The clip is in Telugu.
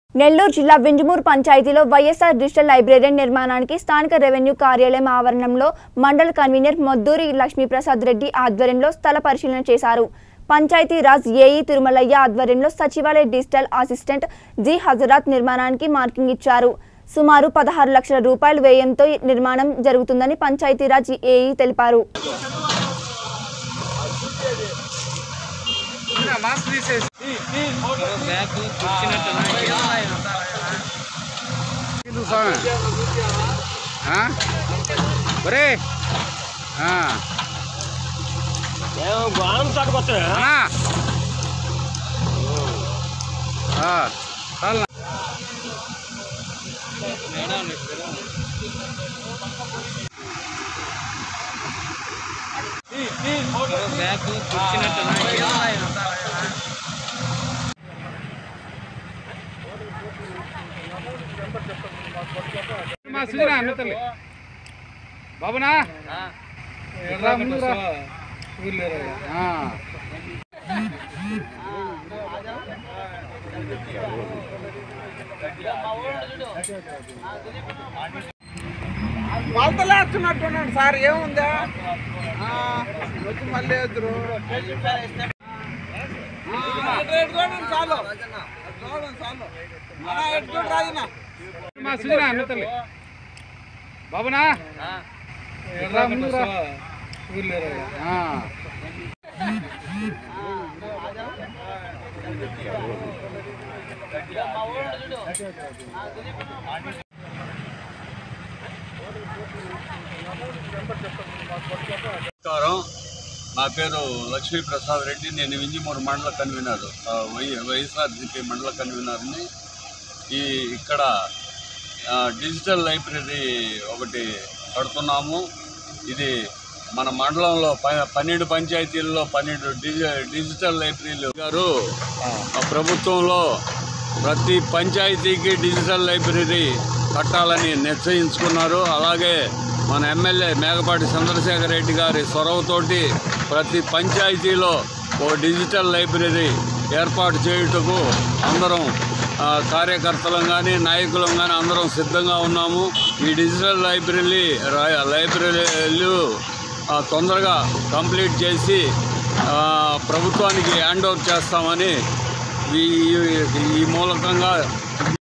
నెల్లూరు జిల్లా వింజమూరు పంచాయతీలో వైఎస్ఆర్ డిజిటల్ లైబ్రరీ నిర్మాణానికి స్థానిక రెవెన్యూ కార్యాలయం ఆవరణంలో మండల కన్వీనర్ మొద్దూరి లక్ష్మీప్రసాద్ రెడ్డి ఆధ్వర్యంలో స్థల పరిశీలన చేశారు పంచాయతీ రాజ్ ఏఈ తిరుమలయ్య ఆధ్వర్యంలో సచివాలయ డిజిటల్ అసిస్టెంట్ జి హజరాత్ నిర్మాణానికి మార్కింగ్ ఇచ్చారు సుమారు పదహారు లక్షల రూపాయల వ్యయంతో ఈ నిర్మాణం జరుగుతుందని పంచాయతీరాజ్ ఏఈ తెలిపారు ಇದು ಸ್ವಾಮಿ ಹಾಂ ಬರೀ ಹಾಂ బాణం తట్టుకొస్తాను అన్నా చాలు మా సుజనా అన్న తల్లి బాబునా రా ముందుకు రా. ఆ. కొలతలేస్తున్నట్టున్నాడు సార్ ఏముందా ఆ, వచ్చి మళ్ళీ ఎదురు చూడండి చాలు చూడండి చాలు అన్నా, ఎటు చూడు రాజన్న మా సుజనా అన్న తల్లి బాబునా రా ముందుకు రా. ఆ. నమస్కారం నా పేరు లక్ష్మీ ప్రసాద్ రెడ్డి నేను వింజమూరు మండల కన్వీనర్ ఆ, వై వైఎస్ఆర్సీపీ మండల కన్వీనర్ని ఈ ఇక్కడ ఆ, డిజిటల్ లైబ్రరీ ఒకటి కడుతున్నాము ఇది మన మండలంలో ప పన్నెండు పంచాయతీల్లో పన్నెండు డిజి డిజిటల్ లైబ్రరీలు గారు ఆ ప్రభుత్వంలో ప్రతి పంచాయతీకి డిజిటల్ లైబ్రరీ కట్టాలని నిశ్చయించుకున్నారు అలాగే మన ఎమ్మెల్యే మేకపాటి చంద్రశేఖర్ రెడ్డి గారి చొరవతోటి ప్రతి పంచాయతీలో ఓ డిజిటల్ లైబ్రరీ ఏర్పాటు చేయుటకు అందరం ఆ, కార్యకర్తలం కానీ నాయకులం కానీ అందరం సిద్ధంగా ఉన్నాము ఈ డిజిటల్ లైబ్రరీ రా- లైబ్రరీలు ఆ, తొందరగా కంప్లీట్ చేసి ఆ, ప్రభుత్వానికి హ్యాండ్ ఓవర్ చేస్తామని ఈ ఈ మూలకంగా